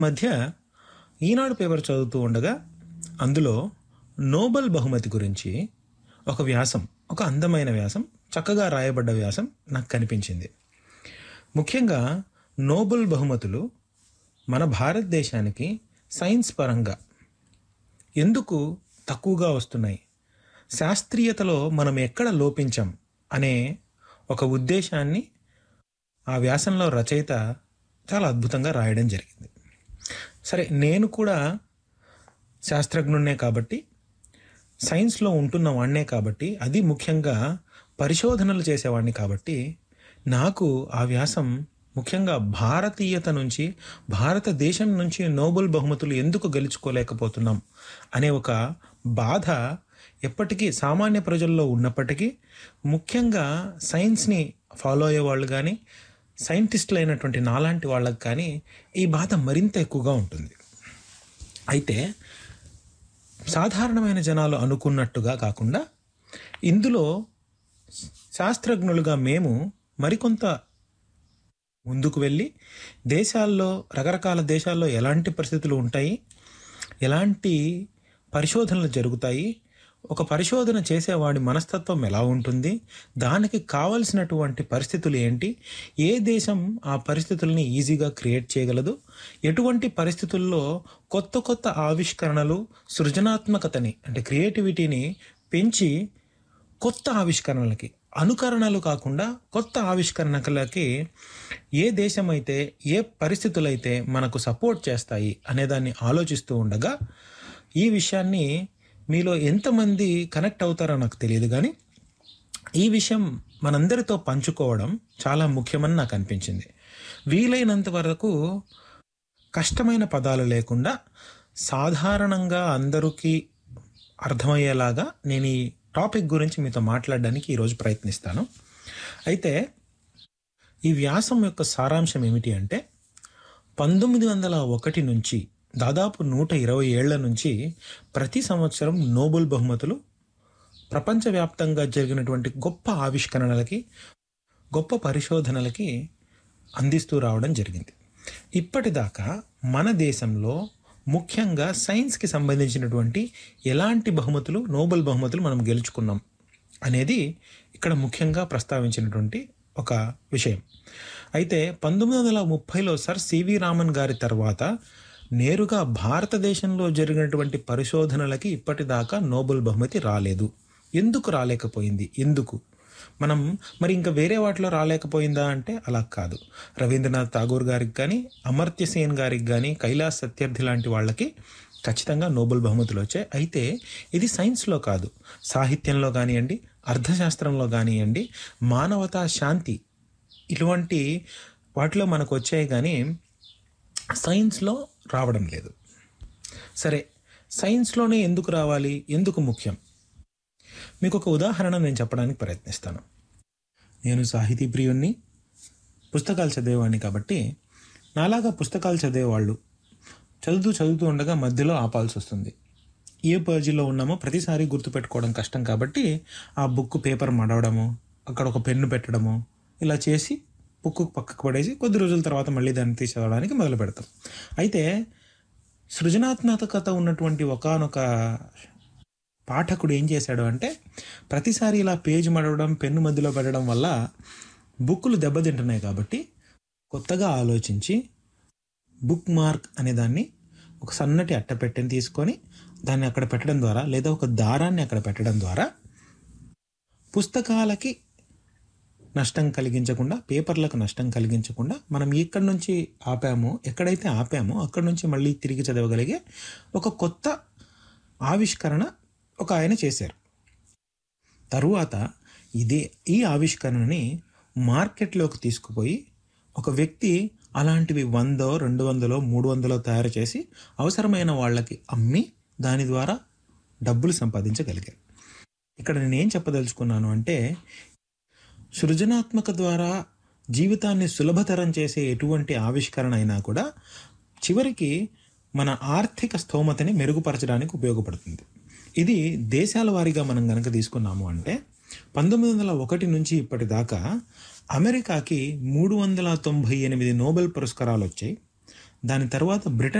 మధ్య ఈనాడు పేపర్ చదువుతూ ఉండగా అందులో నోబెల్ బహుమతి గురించి ఒక వ్యాసం ఒక అందమైన వ్యాసం చక్కగా రాయబడ్డ వ్యాసం నాకు కనిపించింది ముఖ్యంగా నోబెల్ బహుమతులు మన భారతదేశానికి సైన్స్ పరంగా ఎందుకు తక్కువగా వస్తున్నాయి శాస్త్రీయతలో మనం ఎక్కడ లోపించాం అనే ఒక ఉద్దేశాన్ని ఆ వ్యాసంలో రచయిత చాలా అద్భుతంగా రాయడం జరిగింది సరే నేను కూడా శాస్త్రజ్ఞున్నే కాబట్టి సైన్స్లో ఉంటున్న వాడినే కాబట్టి అది ముఖ్యంగా పరిశోధనలు చేసేవాడిని కాబట్టి నాకు ఆ వ్యాసం ముఖ్యంగా భారతీయత నుంచి భారతదేశం నుంచి నోబెల్ బహుమతులు ఎందుకు గెలుచుకోలేకపోతున్నాం అనే ఒక బాధ ఎప్పటికీ సామాన్య ప్రజల్లో ఉన్నప్పటికీ ముఖ్యంగా సైన్స్ని ఫాలో అయ్యే వాళ్ళు కానీ సైంటిస్టులు అయినటువంటి నాలాంటి వాళ్ళకి కానీ ఈ బాధ మరింత ఎక్కువగా ఉంటుంది అయితే సాధారణమైన జనాలు అనుకున్నట్టుగా కాకుండా ఇందులో శాస్త్రజ్ఞులుగా మేము మరికొంత ముందుకు వెళ్ళి దేశాల్లో రకరకాల దేశాల్లో ఎలాంటి పరిస్థితులు ఉంటాయి ఎలాంటి పరిశోధనలు జరుగుతాయి ఒక పరిశోధన చేసేవాడి మనస్తత్వం ఎలా ఉంటుంది దానికి కావలసినటువంటి పరిస్థితులు ఏంటి ఏ దేశం ఆ పరిస్థితుల్ని ఈజీగా క్రియేట్ చేయగలదు ఎటువంటి పరిస్థితుల్లో కొత్త కొత్త ఆవిష్కరణలు సృజనాత్మకతని అంటే క్రియేటివిటీని పెంచి కొత్త ఆవిష్కరణలకి అనుకరణలు కాకుండా కొత్త ఆవిష్కరణలకి ఏ దేశం అయితే ఏ పరిస్థితులైతే మనకు సపోర్ట్ చేస్తాయి అనేదాన్ని ఆలోచిస్తూ ఉండగా ఈ విషయాన్ని మీలో ఎంతమంది కనెక్ట్ అవుతారో నాకు తెలియదు కానీ ఈ విషయం మనందరితో పంచుకోవడం చాలా ముఖ్యమని నాకు అనిపించింది వీలైనంత వరకు కష్టమైన పదాలు లేకుండా సాధారణంగా అందరికీ అర్థమయ్యేలాగా నేను ఈ టాపిక్ గురించి మీతో మాట్లాడడానికి ఈరోజు ప్రయత్నిస్తాను అయితే ఈ వ్యాసం యొక్క సారాంశం ఏమిటి అంటే పంతొమ్మిది వందల ఒకటి నుంచి దాదాపు నూట ఇరవై ఏళ్ల నుంచి ప్రతి సంవత్సరం నోబెల్ బహుమతులు ప్రపంచవ్యాప్తంగా జరిగినటువంటి గొప్ప ఆవిష్కరణలకి గొప్ప పరిశోధనలకి అందిస్తూ రావడం జరిగింది ఇప్పటిదాకా మన దేశంలో ముఖ్యంగా సైన్స్కి సంబంధించినటువంటి ఎలాంటి బహుమతులు నోబెల్ బహుమతులు మనం గెలుచుకున్నాం అనేది ఇక్కడ ముఖ్యంగా ప్రస్తావించినటువంటి ఒక విషయం అయితే పంతొమ్మిది వందల ముప్పైలో సర్ సివి రామన్ గారి తర్వాత నేరుగా భారతదేశంలో జరిగినటువంటి పరిశోధనలకి ఇప్పటిదాకా నోబెల్ బహుమతి రాలేదు ఎందుకు రాలేకపోయింది ఎందుకు మనం మరి ఇంకా వేరే వాటిలో రాలేకపోయిందా అంటే అలా కాదు రవీంద్రనాథ్ ఠాగూర్ గారికి కానీ అమర్త్య సేన్ గారికి కానీ కైలాస్ సత్యార్థి లాంటి వాళ్ళకి ఖచ్చితంగా నోబెల్ బహుమతులు వచ్చాయి అయితే ఇది సైన్స్లో కాదు సాహిత్యంలో కానివ్వండి అర్థశాస్త్రంలో కానివ్వండి మానవతా శాంతి ఇటువంటి వాటిలో మనకు వచ్చాయి కానీ సైన్స్లో రావడం లేదు సరే సైన్స్లోనే ఎందుకు రావాలి ఎందుకు ముఖ్యం మీకు ఒక ఉదాహరణ నేను చెప్పడానికి ప్రయత్నిస్తాను నేను సాహితీ ప్రియుణ్ణి పుస్తకాలు చదివేవాడిని కాబట్టి నాలాగా పుస్తకాలు చదివేవాళ్ళు చదువుతూ చదువుతూ ఉండగా మధ్యలో ఆపాల్సి వస్తుంది ఏ పేజీలో ఉన్నామో ప్రతిసారి గుర్తుపెట్టుకోవడం కష్టం కాబట్టి ఆ బుక్ పేపర్ మడవడము అక్కడ ఒక పెన్ను పెట్టడము ఇలా చేసి బుక్ పక్కకు పడేసి కొద్ది రోజుల తర్వాత మళ్ళీ దాన్ని తీసి చదవడానికి మొదలు పెడతాం అయితే సృజనాత్మకత ఉన్నటువంటి ఒకానొక పాఠకుడు ఏం చేశాడు అంటే ప్రతిసారి ఇలా పేజ్ మడవడం పెన్ను మధ్యలో పెట్టడం వల్ల బుక్కులు దెబ్బతింటున్నాయి కాబట్టి కొత్తగా ఆలోచించి బుక్ మార్క్ అనే దాన్ని ఒక సన్నటి అట్టపెట్టెని తీసుకొని దాన్ని అక్కడ పెట్టడం ద్వారా లేదా ఒక దారాన్ని అక్కడ పెట్టడం ద్వారా పుస్తకాలకి నష్టం కలిగించకుండా పేపర్లకు నష్టం కలిగించకుండా మనం ఎక్కడి నుంచి ఆపామో ఎక్కడైతే ఆపామో అక్కడి నుంచి మళ్ళీ తిరిగి చదవగలిగే ఒక కొత్త ఆవిష్కరణ ఒక ఆయన చేశారు తరువాత ఇదే ఈ ఆవిష్కరణని మార్కెట్లోకి తీసుకుపోయి ఒక వ్యక్తి అలాంటివి వందో రెండు వందలో మూడు వందలో తయారు చేసి అవసరమైన వాళ్ళకి అమ్మి దాని ద్వారా డబ్బులు సంపాదించగలిగారు ఇక్కడ నేనేం చెప్పదలుచుకున్నాను అంటే సృజనాత్మక ద్వారా జీవితాన్ని సులభతరం చేసే ఎటువంటి ఆవిష్కరణ అయినా కూడా చివరికి మన ఆర్థిక స్తోమతని మెరుగుపరచడానికి ఉపయోగపడుతుంది ఇది దేశాల వారీగా మనం కనుక తీసుకున్నాము అంటే పంతొమ్మిది వందల ఒకటి నుంచి ఇప్పటిదాకా అమెరికాకి మూడు వందల తొంభై ఎనిమిది నోబెల్ పురస్కారాలు వచ్చాయి దాని తర్వాత బ్రిటన్